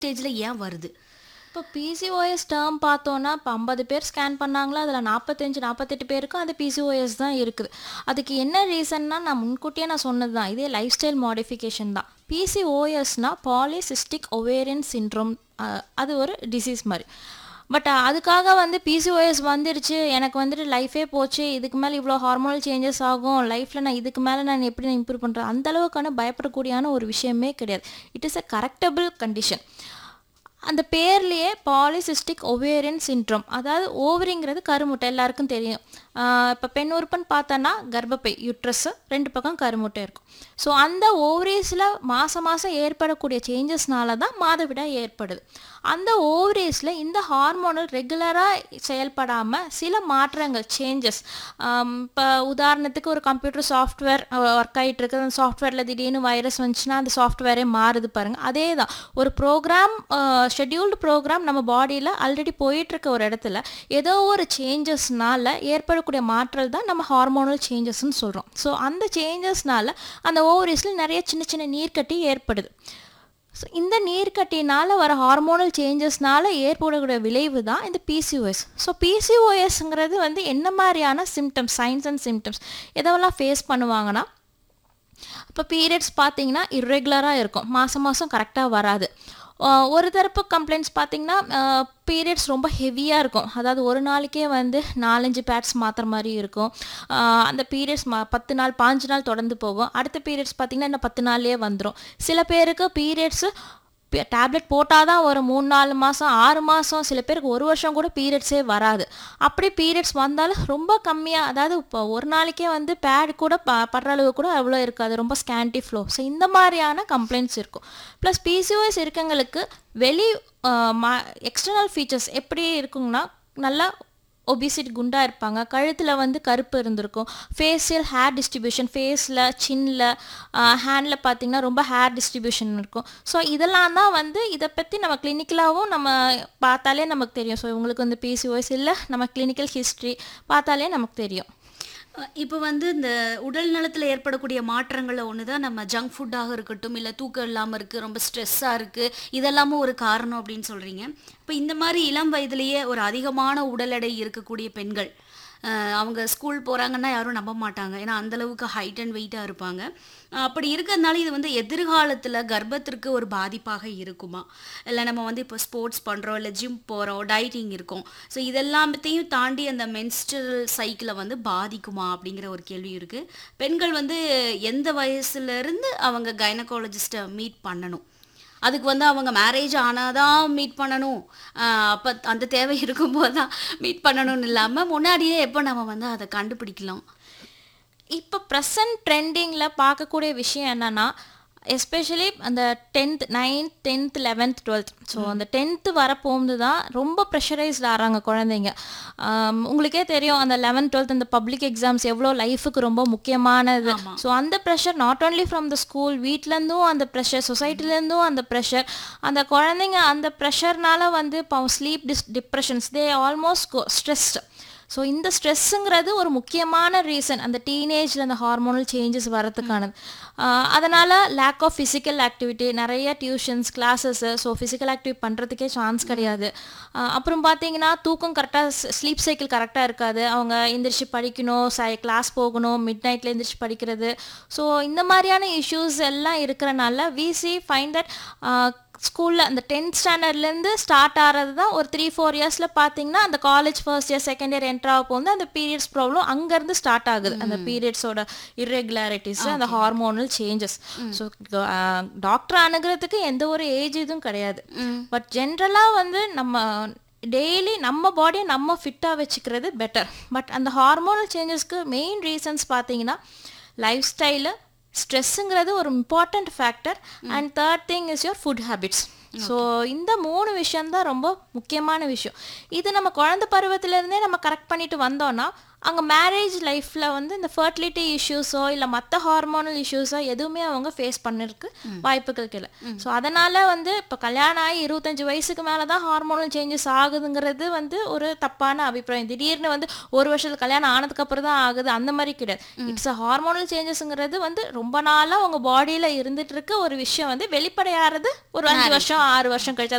ஸ்டேஜில் ஏன் வருது இப்போ பிசிஓஎஸ் டேர்ம் பார்த்தோன்னா இப்போ ஐம்பது பேர் ஸ்கேன் பண்ணாங்களா அதில் நாற்பத்தஞ்சு நாற்பத்தெட்டு பேருக்கும் அந்த பிசிஓஎஸ் தான் இருக்குது அதுக்கு என்ன ரீசன்னா நான் முன்கூட்டியே நான் சொன்னது தான் இதே லைஃப் ஸ்டைல் மாடிஃபிகேஷன் தான் பிசிஓஎஸ்னால் பாலிசிஸ்டிக் ஒவேரியன் சின்ட்ரோம் அது ஒரு டிசீஸ் மாதிரி பட் அதுக்காக வந்து பிசிஓஎஸ் வந்துடுச்சு எனக்கு வந்துட்டு லைஃபே போச்சு இதுக்கு மேலே இவ்வளோ ஹார்மோனல் சேஞ்சஸ் ஆகும் லைஃப்பில் நான் இதுக்கு மேலே நான் எப்படி நான் இம்ப்ரூவ் பண்ணுறேன் அந்த அளவுக்கான பயப்படக்கூடியான ஒரு விஷயமே கிடையாது it is a correctable condition அந்த பேர்லேயே பாலிசிஸ்டிக் ஒவேரியன் சின்ட்ரோம் அதாவது ஓவரிங்கிறது கருமுட்டை எல்லாருக்கும் தெரியும் இப்போ பெண் உறுப்புன்னு பார்த்தோன்னா கர்ப்பப்பை யுட்ரஸ் ரெண்டு பக்கம் கருமுட்டை இருக்கும் ஸோ அந்த ஓவரீஸில் மாதம் மாதம் ஏற்படக்கூடிய சேஞ்சஸ்னால தான் மாதவிடாய் ஏற்படுது அந்த ஓவரீஸில் இந்த ஹார்மோனல் ரெகுலராக செயல்படாமல் சில மாற்றங்கள் சேஞ்சஸ் இப்போ உதாரணத்துக்கு ஒரு கம்ப்யூட்டர் சாஃப்ட்வேர் ஒர்க் ஆகிட்டு இருக்கு அந்த சாஃப்ட்வேரில் திடீர்னு வைரஸ் வந்துச்சுன்னா அந்த சாஃப்ட்வேரே மாறுது பாருங்கள் அதே தான் ஒரு ப்ரோக்ராம் ஷெட்யூல்டு ப்ரோக்ராம் நம்ம பாடியில் ஆல்ரெடி போயிட்டுருக்க ஒரு இடத்துல ஏதோ ஒரு சேஞ்சஸ்னால ஏற்படக்கூடிய மாற்றல் தான் நம்ம ஹார்மோனல் சேஞ்சஸ்ன்னு சொல்கிறோம் ஸோ அந்த சேஞ்சஸ்னால அந்த ஓவரீஸில் நிறைய சின்ன சின்ன நீர்க்கட்டி ஏற்படுது ஸோ இந்த நீர்க்கட்டினால் வர ஹார்மோனல் சேஞ்சஸ்னால ஏற்படக்கூடிய விளைவு தான் இந்த பிசிஓஎஸ் ஸோ பிசிஓஎஸ்ங்கிறது வந்து என்ன மாதிரியான சிம்டம்ஸ் சைன்ஸ் அண்ட் சிம்டம்ஸ் எதெல்லாம் ஃபேஸ் பண்ணுவாங்கன்னா இப்போ பீரியட்ஸ் பார்த்தீங்கன்னா இர்ரெகுலராக இருக்கும் மாதம் மாதம் கரெக்டாக வராது ஒரு தரப்பு கம்ப்ளைண்ட்ஸ் பார்த்தீங்கன்னா பீரியட்ஸ் ரொம்ப ஹெவியாக இருக்கும் அதாவது ஒரு நாளைக்கே வந்து நாலஞ்சு பேட்ஸ் மாற்றுற மாதிரி இருக்கும் அந்த பீரியட்ஸ் மா பத்து நாள் பாஞ்சு நாள் தொடர்ந்து போகும் அடுத்த பீரியட்ஸ் பார்த்திங்கன்னா இன்னும் பத்து நாள்லேயே வந்துடும் சில பேருக்கு பீரியட்ஸு டேப்லெட் போட்டால் தான் ஒரு மூணு நாலு மாதம் ஆறு மாதம் சில பேருக்கு ஒரு வருஷம் கூட பீரியட்ஸே வராது அப்படி பீரியட்ஸ் வந்தாலும் ரொம்ப கம்மியாக அதாவது இப்போ ஒரு நாளைக்கே வந்து பேட் கூட ப படுற அளவு கூட அவ்வளோ இருக்காது ரொம்ப ஸ்கேன்டி ஃப்ளோ ஸோ இந்த மாதிரியான கம்ப்ளைண்ட்ஸ் இருக்கும் ப்ளஸ் பிசிஓஎஸ் இருக்கவங்களுக்கு வெளி மா எக்ஸ்டர்னல் ஃபீச்சர்ஸ் எப்படி இருக்குங்கன்னா நல்லா ஒபிசிட் குண்டாக இருப்பாங்க கழுத்தில் வந்து கருப்பு இருந்திருக்கும் ஃபேஷியல் ஹேர் டிஸ்ட்ரிபியூஷன் ஃபேஸில் சின்னில் ஹேண்டில் பார்த்திங்கன்னா ரொம்ப ஹேர் டிஸ்ட்ரிபியூஷன் இருக்கும் ஸோ இதெல்லாம் தான் வந்து இதை பற்றி நம்ம கிளினிக்கலாகவும் நம்ம பார்த்தாலே நமக்கு தெரியும் ஸோ இவங்களுக்கு வந்து பிசிஓஎஸ் இல்லை நம்ம கிளினிக்கல் ஹிஸ்ட்ரி பார்த்தாலே நமக்கு தெரியும் இப்போ வந்து இந்த உடல் நலத்தில் ஏற்படக்கூடிய மாற்றங்களில் ஒன்று தான் நம்ம ஜங்க் ஃபுட்டாக இருக்கட்டும் இல்லை தூக்கம் இல்லாமல் இருக்குது ரொம்ப ஸ்ட்ரெஸ்ஸாக இருக்குது இதெல்லாமும் ஒரு காரணம் அப்படின்னு சொல்கிறீங்க இப்போ இந்த மாதிரி இளம் வயதிலேயே ஒரு அதிகமான உடல் எடை இருக்கக்கூடிய பெண்கள் அவங்க ஸ்கூல் போகிறாங்கன்னா யாரும் நம்ப மாட்டாங்க ஏன்னா அந்தளவுக்கு ஹைட் அண்ட் வெயிட்டாக இருப்பாங்க அப்படி இருக்கிறதுனால இது வந்து எதிர்காலத்தில் கர்ப்பத்திற்கு ஒரு பாதிப்பாக இருக்குமா இல்லை நம்ம வந்து இப்போ ஸ்போர்ட்ஸ் பண்ணுறோம் இல்லை ஜிம் போகிறோம் டயட்டிங் இருக்கோம் ஸோ இதெல்லாமத்தையும் தாண்டி அந்த மென்ஸ்ட்ரல் சைக்கிளை வந்து பாதிக்குமா அப்படிங்கிற ஒரு கேள்வி இருக்குது பெண்கள் வந்து எந்த வயசுலேருந்து அவங்க கைனகாலஜிஸ்ட்டை மீட் பண்ணணும் அதுக்கு வந்து அவங்க மேரேஜ் ஆனாதான் மீட் பண்ணணும் அப்போ அந்த தேவை இருக்கும்போது தான் மீட் பண்ணணும்னு இல்லாமல் முன்னாடியே எப்போ நம்ம வந்து அதை கண்டுபிடிக்கலாம் இப்போ ப்ரெசன்ட் ட்ரெண்டிங்கில் பார்க்கக்கூடிய விஷயம் என்னென்னா எஸ்பெஷலி அந்த tenth ninth tenth eleventh twelfth so அந்த டென்த்து வரப்போகும்போது தான் ரொம்ப ப்ரெஷரைஸ்ட் ஆகிறாங்க குழந்தைங்க உங்களுக்கே தெரியும் அந்த லெவன்த் டுவெல்த் அந்த பப்ளிக் எக்ஸாம்ஸ் எவ்வளோ லைஃபுக்கு ரொம்ப முக்கியமானது ஸோ அந்த pressure not only from the school வீட்டிலேருந்தும் அந்த ப்ரெஷர் சொசைட்டிலேருந்தும் அந்த ப்ரெஷர் அந்த குழந்தைங்க அந்த ப்ரெஷர்னால வந்து இப்போ sleep dis depressions they almost stressed so இந்த ஸ்ட்ரெஸ்ஸுங்கிறது ஒரு முக்கியமான ரீசன் அந்த டீனேஜில் அந்த ஹார்மோனல் சேஞ்சஸ் வரதுக்கானது அதனால் லேக் ஆஃப் ஃபிசிக்கல் ஆக்டிவிட்டி நிறைய tuitions classes so physical activity பண்ணுறதுக்கே சான்ஸ் கிடையாது அப்புறம் பார்த்தீங்கன்னா தூக்கம் கரெக்டாக ஸ்லீப் சைக்கிள் கரெக்டாக இருக்காது அவங்க எந்திரிச்சு படிக்கணும் சை கிளாஸ் போகணும் மிட் நைட்டில் எந்திரிச்சு படிக்கிறது ஸோ இந்த மாதிரியான இஷ்யூஸ் எல்லாம் இருக்கிறனால விசி ஃபைன் தட் ஸ்கூலில் அந்த டென்த் ஸ்டாண்டர்ட்லேருந்து ஸ்டார்ட் ஆகிறது தான் ஒரு த்ரீ ஃபோர் இயர்ஸில் பார்த்தீங்கன்னா அந்த college first year second year entry ஆக போகுது அந்த பீரியட்ஸ் ப்ராப்ளம் அங்கேருந்து ஸ்டார்ட் ஆகுது அந்த பீரியட்ஸோட இர்ரெகுலாரிட்டிஸ் அந்த ஹார்மோனல் சேஞ்சஸ் ஸோ டாக்டர் அணுகிறதுக்கு எந்த ஒரு ஏஜ் இதுவும் கிடையாது பட் ஜென்ரலாக வந்து நம்ம டெய்லி நம்ம பாடியை நம்ம ஃபிட்டாக வச்சுக்கிறது பெட்டர் பட் அந்த ஹார்மோனல் சேஞ்சஸ்க்கு மெயின் ரீசன்ஸ் பார்த்தீங்கன்னா லைஃப் ஸ்டைலு ஸ்ட்ரெஸ்ஸுங்கிறது ஒரு important factor and third thing is your food habits so இந்த மூணு விஷயம்தான் ரொம்ப முக்கியமான விஷயம் இது நம்ம குழந்தை பருவத்திலேருந்தே நம்ம கரெக்ட் பண்ணிட்டு வந்தோம்னா அங்கே மேரேஜ் லைஃப்பில் வந்து இந்த ஃபர்டிலிட்டி இஷ்யூஸோ இல்லை மற்ற ஹார்மோனல் இஷ்யூஸோ எதுவுமே அவங்க ஃபேஸ் பண்ணிருக்கு வாய்ப்புகள் இல்லை ஸோ அதனால் வந்து இப்போ கல்யாணம் ஆகி இருபத்தஞ்சு வயசுக்கு மேலே தான் ஹார்மோனல் சேஞ்சஸ் ஆகுதுங்கிறது வந்து ஒரு தப்பான அபிப்பிராயம் திடீர்னு வந்து ஒரு வருஷத்துல கல்யாணம் ஆனதுக்கப்புறம் தான் ஆகுது அந்த மாதிரி கிடையாது இட்ஸ் அ ஹார்மோனல் சேஞ்சஸ்ங்கிறது வந்து ரொம்ப நாளாக உங்கள் பாடியில் இருந்துட்டு இருக்க ஒரு விஷயம் வந்து வெளிப்படையாகிறது ஒரு அஞ்சு வருஷம் ஆறு வருஷம் கழிச்சு